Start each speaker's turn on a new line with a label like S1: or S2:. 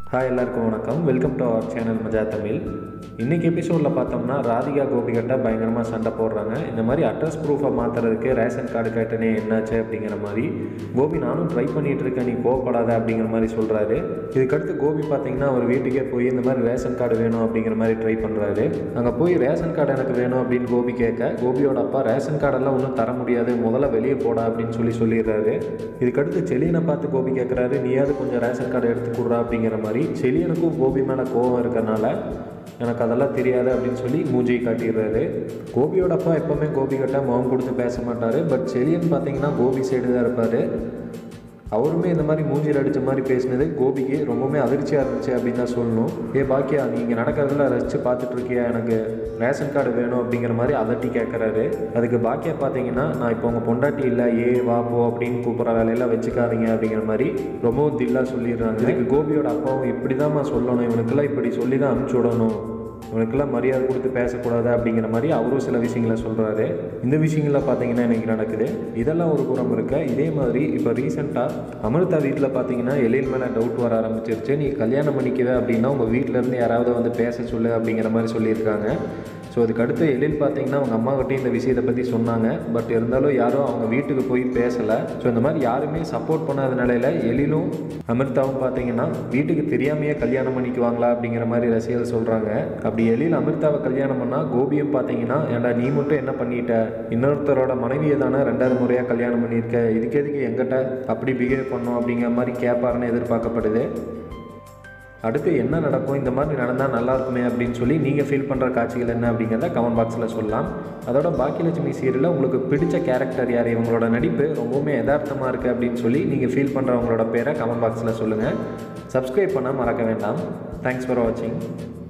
S1: hi எல்லாருக்கும் வணக்கம் welcome to our channel மஜா தமிழ் இன்றைக்கி எபிசோடில் பார்த்தோம்னா ராதிகா கோபிகிட்ட பயங்கரமாக சண்டை போடுறாங்க இந்த மாதிரி அட்ரஸ் ப்ரூஃபை மாற்றுறதுக்கு ரேஷன் கார்டு கேட்டனே என்னாச்சு அப்படிங்கிற மாதிரி கோபி நானும் ட்ரை பண்ணிகிட்டு இருக்கேன் நீ கோவப்படாத அப்படிங்கிற மாதிரி சொல்கிறாரு இதுக்கடுத்து கோபி பார்த்தீங்கன்னா அவர் வீட்டுக்கே போய் இந்த மாதிரி ரேஷன் கார்டு வேணும் அப்படிங்கிற மாதிரி ட்ரை பண்ணுறாரு அங்கே போய் ரேஷன் கார்டு எனக்கு வேணும் அப்படின்னு கோபி கேட்க கோபியோட அப்பா ரேஷன் கார்டெல்லாம் ஒன்றும் தர முடியாது முதல்ல வெளியே போடா அப்படின்னு சொல்லி சொல்லிடுறாரு இதுக்கடுத்து செலியனை பார்த்து கோபி கேட்குறாரு நீயாவது கொஞ்சம் ரேஷன் கார்டு எடுத்து கொடுறா அப்படிங்கிற மாதிரி செலியனுக்கும் கோபி மேலே கோவம் இருக்கறனால எனக்கு அதெல்லாம் தெரியாது அப்படின்னு சொல்லி மூஞ்சி காட்டிடுறாரு கோபியோட அப்பா எப்போவுமே கோபி கிட்ட முகம் கொடுத்து பேச மாட்டார் பட் செலியன் பார்த்தீங்கன்னா கோபி சைடு தான் இருப்பார் அவருமே இந்த மாதிரி மூஞ்சில் அடித்த மாதிரி பேசினது கோபிக்கு ரொம்பவுமே அதிர்ச்சியாக இருந்துச்சு அப்படின்னு தான் சொல்லணும் ஏ பாக்கியா நீங்கள் நடக்கிறதுல ரசித்து பார்த்துட்டு இருக்கியா எனக்கு ரேஷன் கார்டு வேணும் அப்படிங்கிற மாதிரி அதட்டி கேட்குறாரு அதுக்கு பாக்கியா பார்த்தீங்கன்னா நான் இப்போ உங்கள் பொண்டாட்டி இல்லை ஏ வா போ அப்படின்னு கூப்பிட்ற வேலையெல்லாம் வச்சுக்காதீங்க அப்படிங்கிற மாதிரி ரொம்பவும் தில்லாக சொல்லிடுறாங்க இதுக்கு கோபியோட அப்பாவும் இப்படி தான்மா சொல்லணும் இவனுக்கெல்லாம் இப்படி சொல்லி தான் அனுப்பிச்சி விடணும் உனக்கெல்லாம் மரியாதை கொடுத்து பேசக்கூடாது அப்படிங்கிற மாதிரி அவரும் சில விஷயங்களை சொல்கிறாரு இந்த விஷயங்கள்லாம் பார்த்தீங்கன்னா இன்றைக்கி நடக்குது இதெல்லாம் ஒரு புறம் இருக்க இதே மாதிரி இப்போ ரீசெண்டாக அமிர்தா வீட்டில் பார்த்தீங்கன்னா எழில் மேலே டவுட் வர ஆரம்பிச்சிருச்சு நீ கல்யாணம் பண்ணிக்கவே அப்படின்னா உங்கள் வீட்டிலேருந்து யாராவது வந்து பேச சொல்லு அப்படிங்கிற மாதிரி சொல்லியிருக்காங்க ஸோ அதுக்கு அடுத்து எழில் பார்த்தீங்கன்னா அவங்க அம்மாக்கிட்டையும் இந்த விஷயத்தை பற்றி சொன்னாங்க பட் இருந்தாலும் யாரும் அவங்க வீட்டுக்கு போய் பேசலை ஸோ இந்த மாதிரி யாருமே சப்போர்ட் பண்ணாத நிலையில் எழிலும் அமிர்தாவும் பார்த்தீங்கன்னா வீட்டுக்கு தெரியாமையே கல்யாணம் பண்ணிக்குவாங்களா அப்படிங்கிற மாதிரி ரசிகர்கள் சொல்கிறாங்க அப்படி எழில் அமிர்தாவை கல்யாணம் பண்ணால் கோபியும் பார்த்தீங்கன்னா ஏன்டா நீ மட்டும் என்ன பண்ணிட்ட இன்னொருத்தரோட மனைவியை தானே ரெண்டாவது முறையாக கல்யாணம் பண்ணியிருக்க இதுக்கு எதுக்கு எங்கிட்ட அப்படி பிஹேவ் பண்ணோம் அப்படிங்கிற மாதிரி கேட்பாருன்னு எதிர்பார்க்கப்படுது அடுத்து என்ன நடக்கும் இந்த மாதிரி நடந்தால் நல்லா இருக்குமே அப்படின்னு சொல்லி நீங்கள் ஃபீல் பண்ணுற காட்சிகள் என்ன அப்படிங்கிறத கமெண்ட் பாக்ஸில் சொல்லலாம் அதோட பாக்கியலட்சுமி சீரியலில் உங்களுக்கு பிடிச்ச கேரக்டர் யார் இவங்களோட நடிப்பு ரொம்பவுமே யதார்த்தமாக இருக்குது அப்படின்னு சொல்லி நீங்கள் ஃபீல் பண்ணுறவங்களோட பேரை கமெண்ட் பாக்ஸில் சொல்லுங்கள் சப்ஸ்கிரைப் பண்ண மறக்க வேண்டாம் தேங்க்ஸ் ஃபார் வாட்சிங்